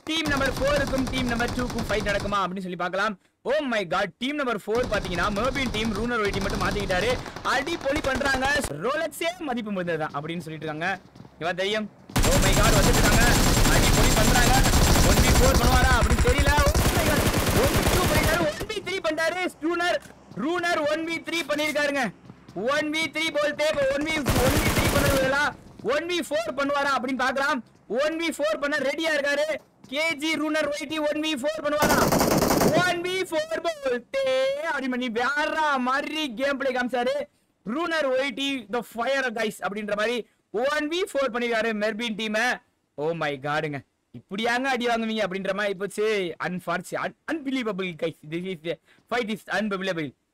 team number ஃபோருக்கும் team number டூக்கும் fight நடக்குமா அப்படின்னு சொல்லி பார்க்கலாம் oh my God team number four பாத்தீங்கன்னா மர்பின் டீம் ரூனர் ஒயிட்டி மட்டும் மாத்திக்கிட்டாரு அடி பொலி பண்றாங்க ரோலக்ஸே மதிப்பு முடிந்ததுதான் அப்படின்னு சொல்லிட்டு இருக்காங்க இவன் தெரியும் ஓ மை காட் வந்துட்டு இருக்காங்க அடி பொலி பண்றாங்க ஒன் பி ஃபோர் பண்ணுவாரா அப்படின்னு தெரியல ஒன் பி டூ பண்ணிட்டாரு ஒன் பி த்ரீ பண்ணிட்டாரு runner runner one B three பண்ணிருக்காருங்க ஒன் வி த்ரீ போல்தே இப்போ one v one v three பண்ணுவதா ஒன் வி ஃபோர் பண்ணுவாரா அப்படின்னு பார்க்கலாம் ஒன் வி ஃபோர் பண்ண ரெடியா இருக்காரு KG runner whitey one v four பண்ணுவாரா ஒன் வி ஃபோர் போல்தே அப்படி பண்ணி வேற மாதிரி கேம் பிளே காமிச்சாரு runner whitey the fire guys அப்படின்ற மாதிரி ஒன் வி ஃபோர் பண்ணிருக்காரு மெர்பின் டீமை ஓ மை காடுங்க இப்படியாங்க அடி வாங்குவீங்க அப்படின்ற மாதிரி போச்சு அன்பார்ச்சு unbelievable guys this is fight is unbelievable